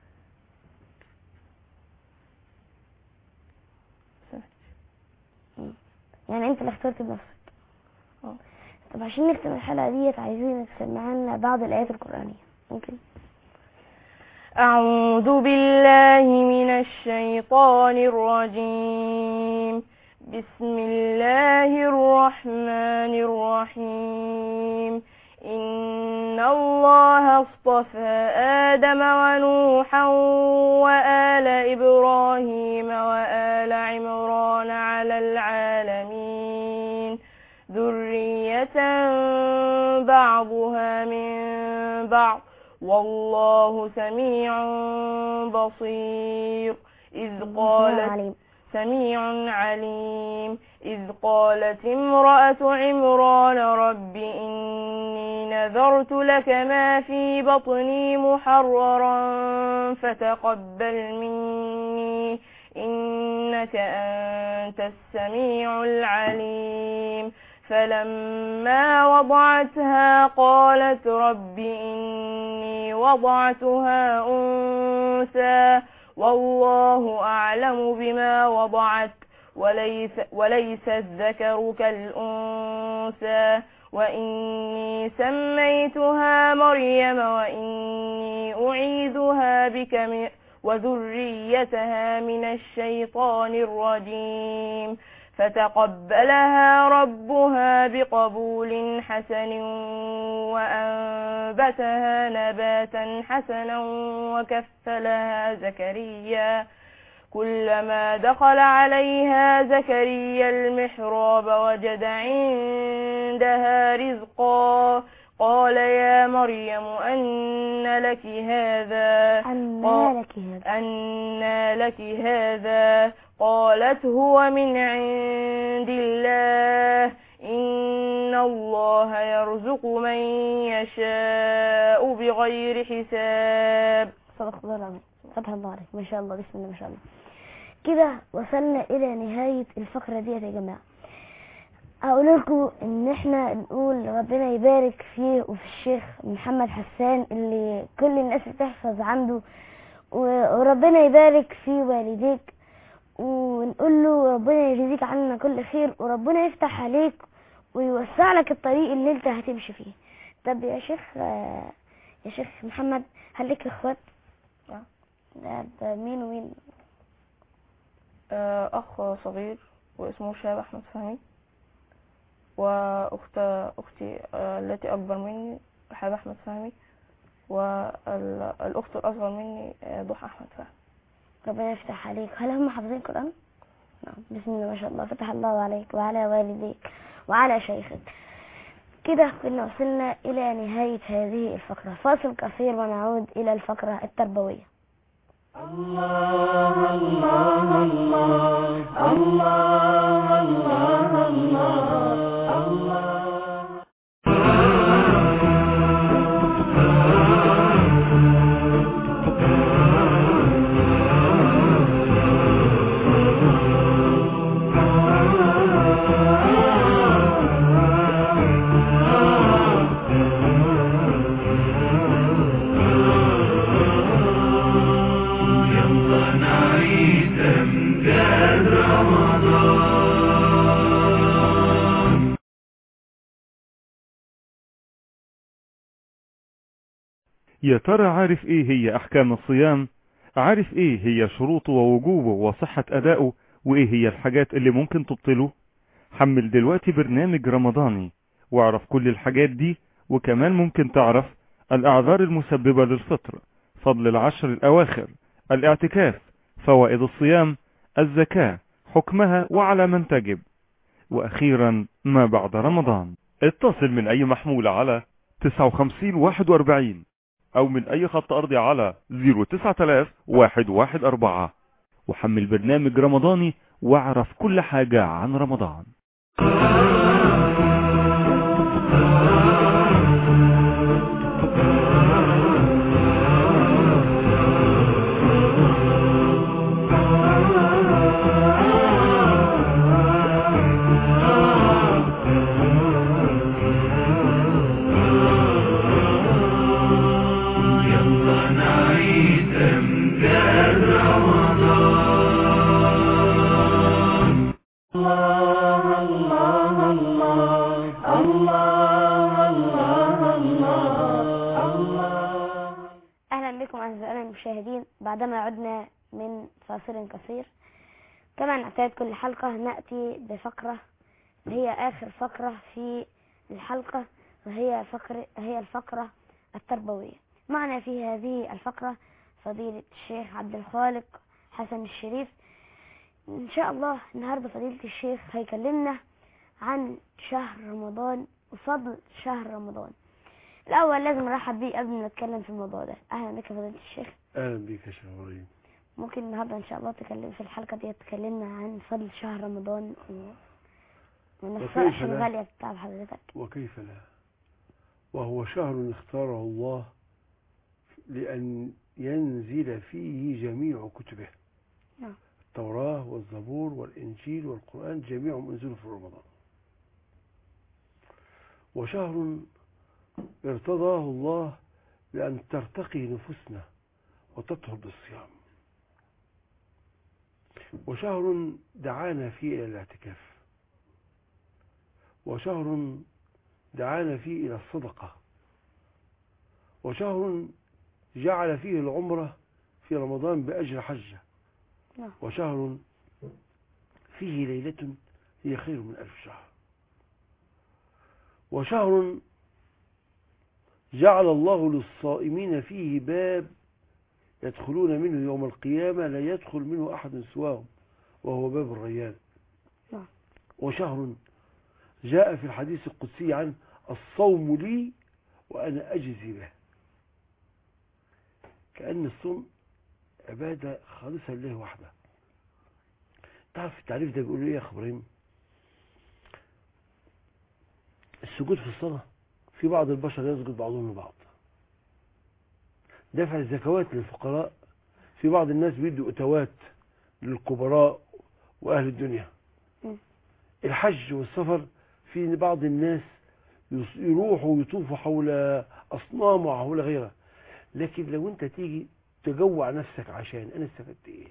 مم. يعني انت اللي اخترت بنفسك اه. طب عشان نختم الحلقة ديت عايزين تسمعنا بعض الآيات القرآنية ممكن أعوذ بالله من الشيطان الرجيم بسم الله الرحمن الرحيم إن الله اصطفى آدم ونوحا وآل إبراهيم وآل عمران على العالمين ذرية بعضها من بعض والله سميع بصير إذ قالت عليم. سميع عليم إذ قالت امرأة عمران رب إني نذرت لك ما في بطني محررا فتقبل مني إنك أنت السميع العليم فلما وضعتها قالت رب إني وضعتها أنثى والله أعلم بما وضعت وليس, وليس الذكر كالأنثى وإني سميتها مريم وإني أعيذها بك من وذريتها من الشيطان الرجيم فتقبلها ربها بقبول حسن وأنبتها نباتا حسنا وكفلها زكريا كلما دخل عليها زكريا المحراب وجد عندها رزقا قال يا مريم أن لك هذا أنى لك هذا أنى لك هذا قالت هو من عند الله إن الله يرزق من يشاء بغير حساب صدق الله العظيم فتح الله عليك ما شاء الله بسم الله ما شاء الله كده وصلنا إلى نهاية الفقرة دي يا جماعة أقول لكم إن إحنا نقول ربنا يبارك فيه وفي الشيخ محمد حسان اللي كل الناس بتحفظ عنده و- وربنا يبارك في والديك ونقول له ربنا يجزيك عنا كل خير وربنا يفتح عليك ويوسع لك الطريق اللي انت هتمشي فيه طب يا شيخ آه، يا شيخ محمد هل لك اخوات نعم. ده ده مين ومين آه، أخ صغير واسمه شهاب أحمد فهمي وأخت أختي آه، التي أكبر مني رحاب أحمد فهمي والأخت الأصغر مني آه، ضحى أحمد فهمي ربنا يفتح عليك هل هم حافظين قرآن نعم بسم الله ما شاء الله فتح الله عليك وعلى والديك وعلى شيخك كده كنا وصلنا إلى نهاية هذه الفقرة فاصل قصير ونعود إلى الفقرة التربوية الله الله الله الله الله الله الله يا ترى عارف ايه هي احكام الصيام عارف ايه هي شروطه ووجوبه وصحة ادائه وايه هي الحاجات اللي ممكن تبطله حمل دلوقتي برنامج رمضاني واعرف كل الحاجات دي وكمان ممكن تعرف الاعذار المسببة للفطر فضل العشر الاواخر الاعتكاف فوائد الصيام الزكاة حكمها وعلى من تجب واخيرا ما بعد رمضان اتصل من اي محمول على 59 41 او من اي خط ارضي على 09114 وحمل برنامج رمضاني واعرف كل حاجة عن رمضان الله الله الله المشاهدين بعدما عدنا من فاصل قصير كما نعتاد كل حلقة نأتي بفقرة هي آخر فقرة في الحلقة وهي فقرة هي الفقرة التربوية معنا في هذه الفقرة فضيلة الشيخ عبد الخالق حسن الشريف إن شاء الله النهاردة فضيلة الشيخ هيكلمنا عن شهر رمضان وفضل شهر رمضان الأول لازم نرحب بيه قبل ما نتكلم في الموضوع ده أهلا بك يا فضيلة الشيخ اهلا بك يا شيخ ابراهيم ممكن النهارده ان شاء الله تكلم في الحلقه دي تكلمنا عن فضل شهر رمضان و... والنصائح وكيف لا؟ الغاليه بتاع حضرتك وكيف لا وهو شهر اختاره الله لأن ينزل فيه جميع كتبه نعم. التوراة والزبور والإنجيل والقرآن جميعهم انزلوا في رمضان وشهر ارتضاه الله لأن ترتقي نفوسنا وتطهر بالصيام وشهر دعانا فيه إلى الاعتكاف وشهر دعانا فيه إلى الصدقة وشهر جعل فيه العمرة في رمضان بأجر حجة نعم. وشهر فيه ليلة هي خير من ألف شهر وشهر جعل الله للصائمين فيه باب يدخلون منه يوم القيامة لا يدخل منه أحد سواهم وهو باب الريان نعم. وشهر جاء في الحديث القدسي عن الصوم لي وأنا أجزي به كأن الصوم عبادة خالصة لله وحده تعرف التعريف ده بيقول ايه يا أخ ابراهيم السجود في الصلاة في بعض البشر يسجد بعضهم لبعض دفع الزكوات للفقراء في بعض الناس بيدوا أتوات للكبراء وأهل الدنيا م. الحج والسفر في بعض الناس يس- يروحوا ويطوفوا حول أصنام وحول غيرها لكن لو أنت تيجي تجوع نفسك عشان أنا استفدت إيه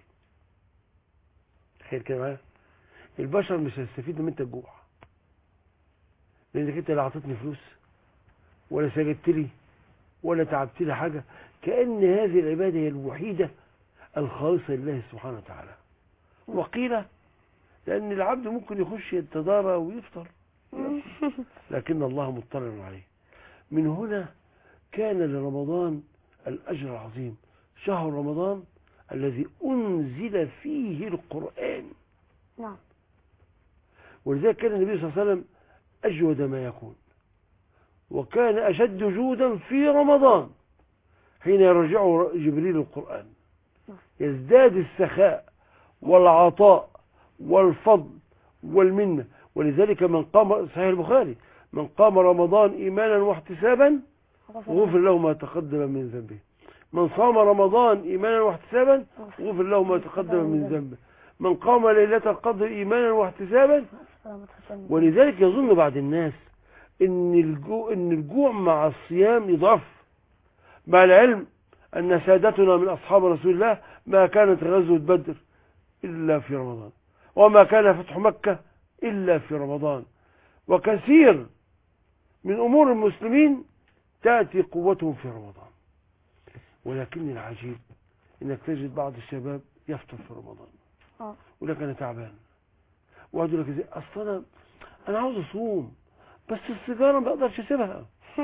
تخيل كده معايا البشر مش هيستفيد من أنت تجوع لأنك أنت لا أعطيتني فلوس ولا سجدت لي ولا تعبت لي حاجة كأن هذه العبادة هي الوحيدة الخالصة لله سبحانه وتعالى وقيل لأن العبد ممكن يخش يتدارى ويفطر لكن الله مطلع عليه من هنا كان لرمضان الأجر العظيم شهر رمضان الذي أنزل فيه القرآن نعم ولذلك كان النبي صلى الله عليه وسلم أجود ما يكون وكان أشد جودا في رمضان حين يرجعه جبريل القرآن يزداد السخاء والعطاء والفضل والمنة ولذلك من قام صحيح البخاري من قام رمضان إيمانا واحتسابا غفر له ما تقدم من ذنبه من صام رمضان إيمانا واحتسابا غفر له ما تقدم من ذنبه من قام ليلة القدر إيمانا واحتسابا ولذلك يظن بعض الناس ان الجوع ان الجوع مع الصيام يضعف مع العلم ان سادتنا من اصحاب رسول الله ما كانت غزوه بدر الا في رمضان وما كان فتح مكه الا في رمضان وكثير من امور المسلمين تاتي قوتهم في رمضان ولكن العجيب انك تجد بعض الشباب يفطر في رمضان آه. يقول لك انا تعبان وقعد يقول لك ازاي اصل انا انا عاوز اصوم بس السيجاره ما اقدرش اسيبها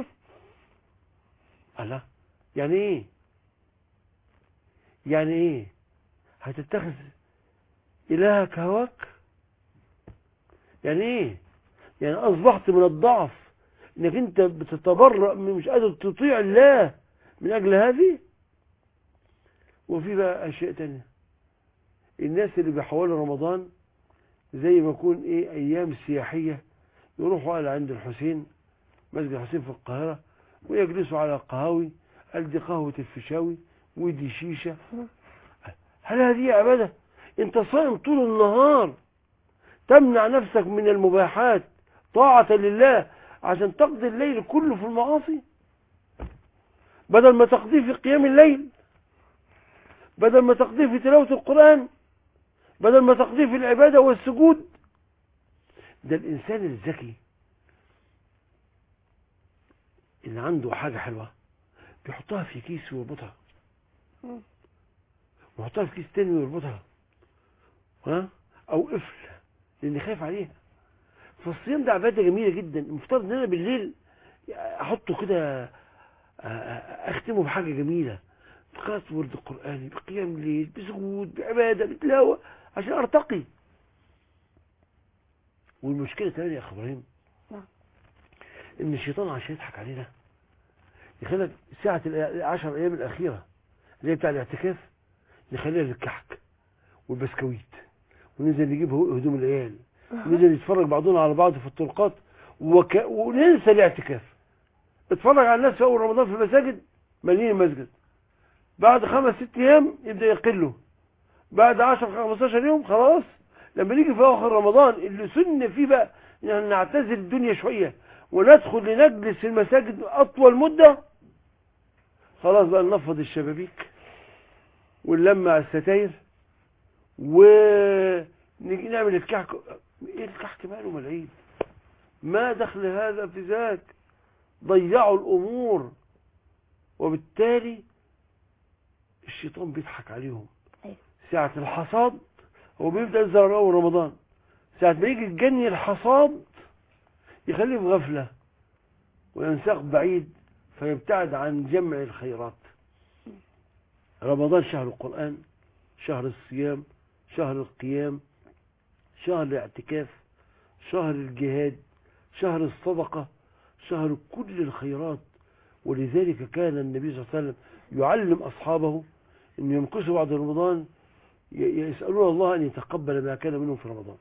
الله يعني ايه يعني ايه هتتخذ الهك هواك يعني ايه يعني اصبحت من الضعف انك انت بتتبرأ من مش قادر تطيع الله من اجل هذه وفي بقى اشياء تانية الناس اللي بيحولوا رمضان زي ما يكون ايه ايام سياحية يروحوا على عند الحسين مسجد الحسين في القاهرة ويجلسوا على قهاوي قال دي قهوة الفيشاوي ودي شيشة هل هذه عبادة انت صائم طول النهار تمنع نفسك من المباحات طاعة لله عشان تقضي الليل كله في المعاصي بدل ما تقضيه في قيام الليل بدل ما تقضيه في تلاوة القرآن بدل ما تقضيه في العبادة والسجود ده الإنسان الذكي اللي عنده حاجة حلوة بيحطها في كيس ويربطها مم. ويحطها في كيس تاني ويربطها ها او قفل لاني خايف عليها فالصيام ده عباده جميله جدا المفترض ان انا بالليل احطه كده آه، آه، اختمه بحاجه جميله بقراءة ورد القرآن بقيام ليل بسجود بعبادة بتلاوة عشان ارتقي والمشكلة تانية يا اخ ابراهيم نعم. ان الشيطان عشان يضحك علينا يخليك ساعة العشر ايام الاخيرة اللي هي بتاع الاعتكاف نخليها للكحك والبسكويت وننزل نجيب هدوم العيال وننزل نتفرج بعضنا على بعض في الطرقات وك... وننسى الاعتكاف اتفرج على الناس في اول رمضان في المساجد مليين المسجد بعد خمس ست ايام يبدا يقلوا بعد 10 15 يوم خلاص لما نيجي في اخر رمضان اللي سن فيه بقى يعني نعتزل الدنيا شويه وندخل لنجلس في المساجد اطول مده خلاص بقى ننفض الشبابيك ونلمع الستاير ونيجي نعمل الكحك ايه الكحك ماله ملعين ما دخل هذا في ذاك ضيعوا الامور وبالتالي الشيطان بيضحك عليهم أيوة. ساعة الحصاد هو بيبدأ يظهر أول رمضان ساعة ما يجي الجني الحصاد يخليه في غفلة وينساق بعيد فيبتعد عن جمع الخيرات رمضان شهر القرآن شهر الصيام شهر القيام شهر الاعتكاف شهر الجهاد شهر الصدقة شهر كل الخيرات ولذلك كان النبي صلى الله عليه وسلم يعلم أصحابه أن يمكثوا بعد رمضان ي- يسألون الله أن يتقبل ما كان منهم في رمضان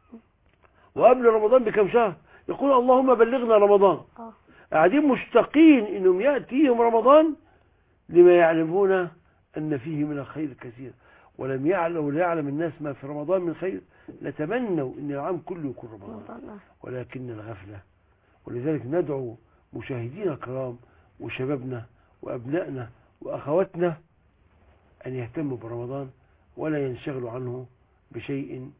وقبل رمضان بكم شهر يقول اللهم بلغنا رمضان اه قاعدين مشتاقين انهم ياتيهم رمضان لما يعلمون ان فيه من الخير كثير ولم يعلم ولا يعلم الناس ما في رمضان من خير لتمنوا ان العام كله يكون رمضان رمضان آه. ولكن الغفله ولذلك ندعو مشاهدينا الكرام وشبابنا وابنائنا واخواتنا ان يهتموا برمضان ولا ينشغلوا عنه بشيء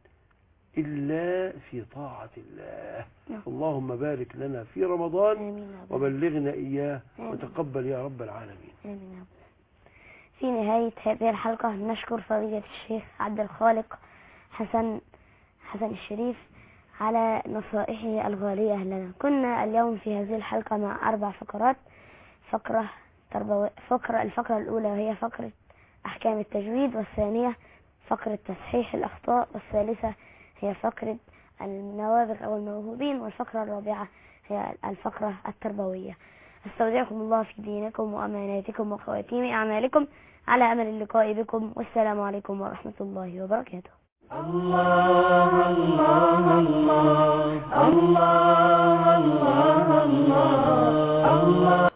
الا في طاعه الله نعم. اللهم بارك لنا في رمضان آمين يا رب. وبلغنا إياه آمين. وتقبل يا رب العالمين آمين يا رب. في نهاية هذه الحلقة نشكر فضيلة الشيخ عبد الخالق حسن حسن الشريف على نصائحه الغالية لنا كنا اليوم في هذه الحلقة مع أربع فقرات فقرة تربوية فقرة الفقرة الأولى وهي فقرة أحكام التجويد والثانية فقرة تصحيح الأخطاء والثالثة هي فقرة النوابغ أو الموهوبين والفقرة الرابعة هي الفقرة التربوية استودعكم الله في دينكم وأماناتكم وخواتيم أعمالكم على أمل اللقاء بكم والسلام عليكم ورحمة الله وبركاته الله الله الله الله الله